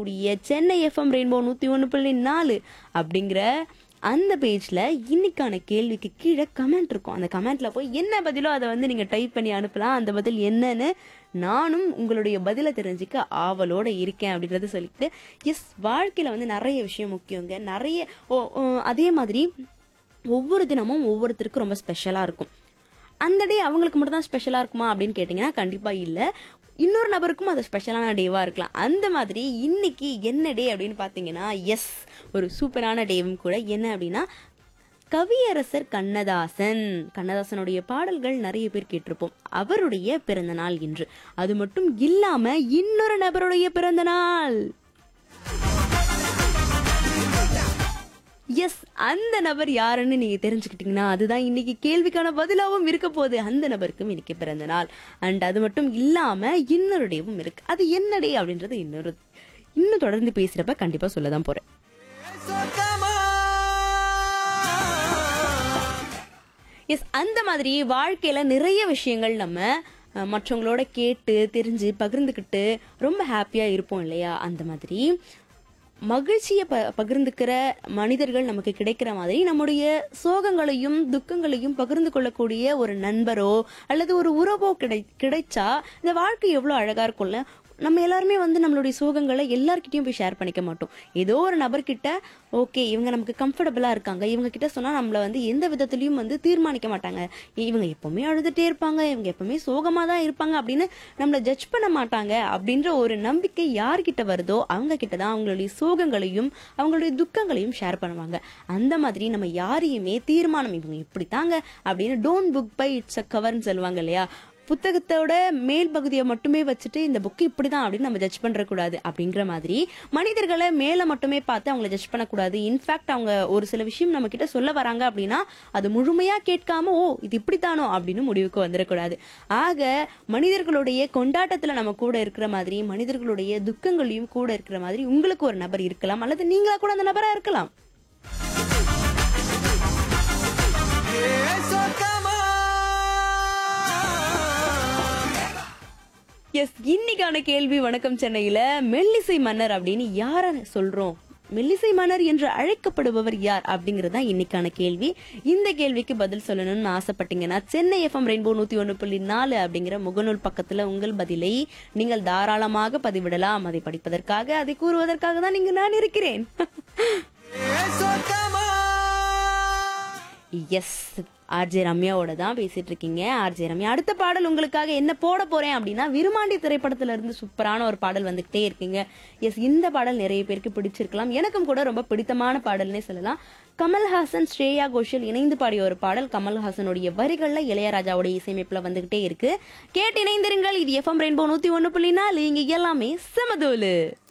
இருக்கக்கூடிய Chennai FM rainbow நூற்றி ஒன்று புள்ளி நாலு அப்படிங்கிற அந்த பேஜில் இன்னைக்கான கேள்விக்கு கீழே கமெண்ட் இருக்கும் அந்த கமெண்ட்டில் போய் என்ன பதிலோ அதை வந்து நீங்கள் டைப் பண்ணி அனுப்பலாம் அந்த பதில் என்னன்னு நானும் உங்களுடைய பதிலை தெரிஞ்சுக்க ஆவலோடு இருக்கேன் அப்படின்றத சொல்லிட்டு எஸ் வாழ்க்கையில் வந்து நிறைய விஷயம் முக்கியங்க நிறைய ஓ ஓ, அதே மாதிரி ஒவ்வொரு தினமும் ஒவ்வொருத்தருக்கும் ரொம்ப ஸ்பெஷலாக இருக்கும் அந்த டே அவங்களுக்கு மட்டும் தான் ஸ்பெஷலாக இருக்குமா அப்படின்னு கேட்டிங்கன்னா கண்டிப்பாக இல்லை இன்னொரு நபருக்கும் அது ஸ்பெஷலான டேவாக இருக்கலாம் அந்த மாதிரி இன்னைக்கு என்ன டே அப்படின்னு பார்த்தீங்கன்னா எஸ் ஒரு சூப்பரான டேவும் கூட என்ன அப்படின்னா கவியரசர் கண்ணதாசன் கண்ணதாசனுடைய பாடல்கள் நிறைய பேர் கேட்டிருப்போம் அவருடைய பிறந்த நாள் இன்று அது மட்டும் இல்லாம இன்னொரு நபருடைய பிறந்த நாள் எஸ் அந்த நபர் யாருன்னு நீங்க தெரிஞ்சுக்கிட்டீங்கன்னா அதுதான் இன்னைக்கு கேள்விக்கான பதிலாகவும் இருக்க போகுது அந்த நபருக்கும் இன்னைக்கு பிறந்த நாள் அண்ட் அது மட்டும் இல்லாம இன்னொரு டேவும் இருக்கு அது என்ன டே அப்படின்றது இன்னொரு இன்னும் தொடர்ந்து பேசுறப்ப கண்டிப்பா சொல்லதான் போறேன் எஸ் அந்த மாதிரி வாழ்க்கையில நிறைய விஷயங்கள் நம்ம அஹ், மற்றவங்களோட கேட்டு தெரிஞ்சு பகிர்ந்துக்கிட்டு ரொம்ப ஹாப்பியா இருப்போம் இல்லையா அந்த மாதிரி மகிழ்ச்சியை ப பகிர்ந்துக்கிற மனிதர்கள் நமக்கு கிடைக்கிற மாதிரி நம்முடைய சோகங்களையும் துக்கங்களையும் பகிர்ந்து கொள்ளக்கூடிய ஒரு நண்பரோ அல்லது ஒரு உறவோ கிடை கிடைச்சா இந்த வாழ்க்கை எவ்வளோ அழகா இருக்கும்ல நம்ம எல்லாருமே வந்து நம்மளுடைய சோகங்களை எல்லார்கிட்டயும் போய் ஷேர் பண்ணிக்க மாட்டோம் ஏதோ ஒரு நபர்கிட்ட ஓகே இவங்க நமக்கு கம்ஃபர்டபுளா இருக்காங்க இவங்க கிட்ட சொன்னா நம்மள வந்து எந்த விதத்துலயும் வந்து தீர்மானிக்க மாட்டாங்க இவங்க எப்பவுமே அழுதுட்டே இருப்பாங்க இவங்க எப்பவுமே சோகமா தான் இருப்பாங்க அப்படின்னு நம்மள ஜட்ஜ் பண்ண மாட்டாங்க அப்படின்ற ஒரு நம்பிக்கை யார்கிட்ட வருதோ அவங்க கிட்ட தான் அவங்களுடைய சோகங்களையும் அவங்களுடைய துக்கங்களையும் ஷேர் பண்ணுவாங்க அந்த மாதிரி நம்ம யாரையுமே தீர்மானம் இவங்க இப்படித்தாங்க அப்படின்னு don't book by its a கவர்னு சொல்லுவாங்க இல்லையா புத்தகத்தோட மேல் பகுதியை மட்டுமே வச்சுட்டு இந்த புக்கு இப்படிதான் அப்படின்னு நம்ம ஜட்ஜ் பண்ற கூடாது அப்படிங்கிற மாதிரி மனிதர்களை மேல மட்டுமே பார்த்து அவங்கள ஜட்ஜ் பண்ணக்கூடாது இன்ஃபேக்ட் அவங்க ஒரு சில விஷயம் நம்ம கிட்ட சொல்ல வராங்க அப்படின்னா அது முழுமையா கேட்காம ஓ இது இப்படித்தானோ அப்படின்னு முடிவுக்கு வந்துடக்கூடாது ஆக மனிதர்களுடைய கொண்டாட்டத்துல நம்ம கூட இருக்கிற மாதிரி மனிதர்களுடைய துக்கங்களையும் கூட இருக்கிற மாதிரி உங்களுக்கு ஒரு நபர் இருக்கலாம் அல்லது நீங்களா கூட அந்த நபரா இருக்கலாம் எஸ் இன்னைக்கான கேள்வி வணக்கம் சென்னையில மெல்லிசை மன்னர் அப்படின்னு யார சொல்றோம் மெல்லிசை மன்னர் என்று அழைக்கப்படுபவர் யார் அப்படிங்கிறது தான் இன்னைக்கான கேள்வி இந்த கேள்விக்கு பதில் சொல்லணும்னு ஆசைப்பட்டீங்கன்னா சென்னை எஃப்எம் ரெயின்போ நூத்தி ஒன்று புள்ளி நாலு அப்படிங்கிற முகநூல் பக்கத்துல உங்கள் பதிலை நீங்கள் தாராளமாக பதிவிடலாம் அதை படிப்பதற்காக அதை கூறுவதற்காக தான் இங்கு நான் இருக்கிறேன் எஸ் ஆர்ஜே ரம்யாவோட தான் பேசிட்டு இருக்கீங்க ஆர்ஜே ரம்யா அடுத்த பாடல் உங்களுக்காக என்ன போட போறேன் அப்படின்னா விருமாண்டி திரைப்படத்துல இருந்து சூப்பரான ஒரு பாடல் வந்துகிட்டே இருக்குங்க எஸ் இந்த பாடல் நிறைய பேருக்கு பிடிச்சிருக்கலாம் எனக்கும் கூட ரொம்ப பிடித்தமான பாடல்னே சொல்லலாம் கமல்ஹாசன் ஸ்ரேயா கோஷல் இணைந்து பாடிய ஒரு பாடல் கமல்ஹாசனுடைய வரிகள்ல இளையராஜாவோட இசையமைப்புல வந்துகிட்டே இருக்கு கேட்டு இணைந்திருங்கள் இது எஃப்எம் ரெயின்போ நூத்தி ஒன்னு புள்ளி நாலு இங்க எல்லாமே சமதோலு